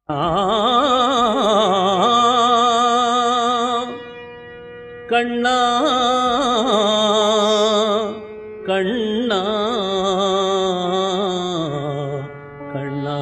கண்ணா கண்ணா கண்ணா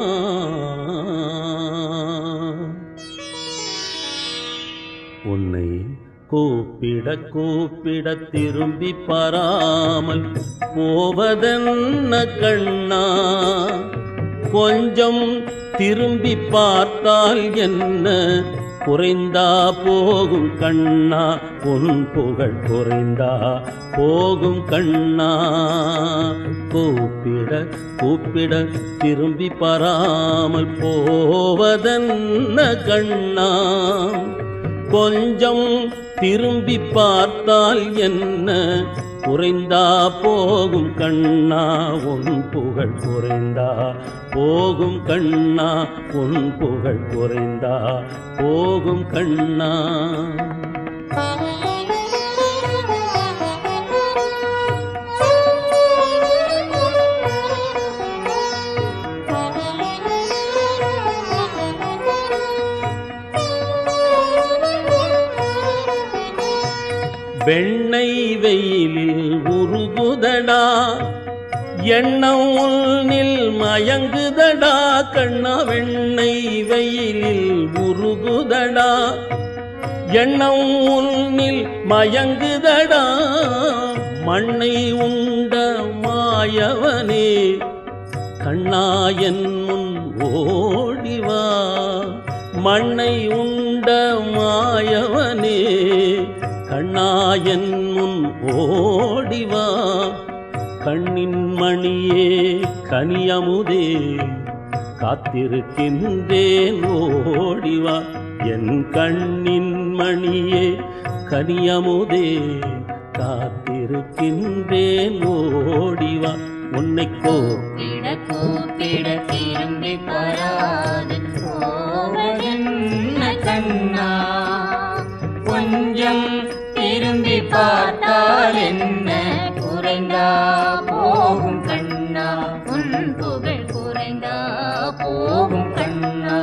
உன்னை கூப்பிட கூப்பிட திரும்பி பாராமல் போவதென்ன கண்ணா கொஞ்சம் திரும்பி பார்த்தால் என்ன குறைந்தா போகும் கண்ணா உன் புகழ் குறைந்தா போகும் கண்ணா கூப்பிட கூப்பிட திரும்பி பாராமல் போவதென்ன கண்ணா கொஞ்சம் திரும்பி பார்த்தால் என்ன குறைந்தா போகும் கண்ணா உன் புகழ் குறைந்தா போகும் கண்ணா உன் புகழ் குறைந்தா போகும் கண்ணா வெண்ணெய் வெயிலில் உருகுதடா எண்ணம் உன்னில் மயங்குதடா கண்ணா வெண்ணெய் வெயிலில் உருகுதடா எண்ணம் உன்னில் மயங்குதடா மண்ணை உண்ட மாயவனே கண்ணா என் முன் ஓடிவா மண்ணை உண்ட மாயவனே கண்ணா என் முன் ஓடிவா கண்ணின் மணியே கனியமுதே காத்திருக்கின்றேன் ஓடிவா என் கண்ணின் மணியே கனியமுதே காத்திருக்கின்றேன் ஓடிவா உன்னை கோ கூப்பிட கூப்பிட திரும்பி வராது போவதென்ன கண்ணா கொஞ்சம் திரும்பி பார்த்தால் என்ன குறைந்தா போகும் கண்ணா உன் புகழ் குறைந்தா போகும் கண்ணா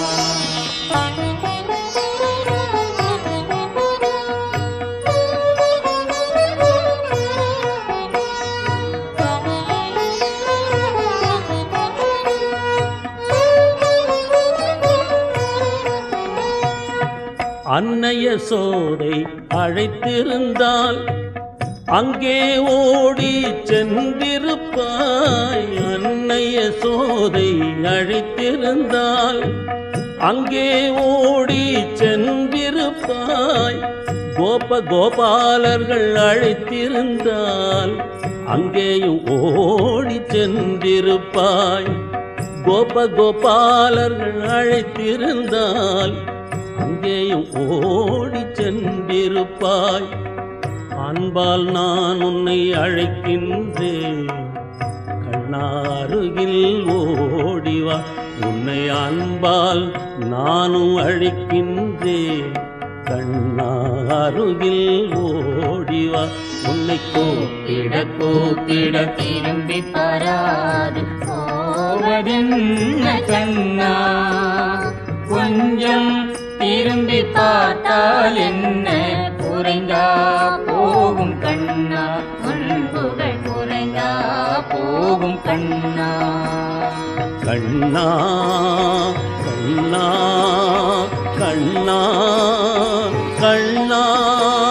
அன்னைய சோதை அழைத்திருந்தால் அங்கே ஓடி சென்றிருப்பாய் அன்னைய சோதை அழைத்திருந்தால் அங்கே ஓடி சென்றிருப்பாய் கோப கோபாலர்கள் அழைத்திருந்தால் அங்கேயும் ஓடி சென்றிருப்பாய் கோப கோபாலர்கள் அழைத்திருந்தால் அங்கேயும் ஓடி சென்றிருப்பாய் அன்பால் நான் உன்னை அழைக்கின்றேன் கண்ணாருகில் ஓடிவா உன்னை அன்பால் நானும் அழைக்கின்றேன் கண்ணாருகில் ஓடிவா உன்னை கூப்பிட கூப்பிட திரும்பி பாராது போவதென்ன கண்ணா கொஞ்சம் திரும்பி பார்த்தால் என்ன குறைந்தா போகும் கண்ணா உன் புகழ் குறைந்தா போகும் கண்ணா கண்ணா கண்ணா கண்ணா கண்ணா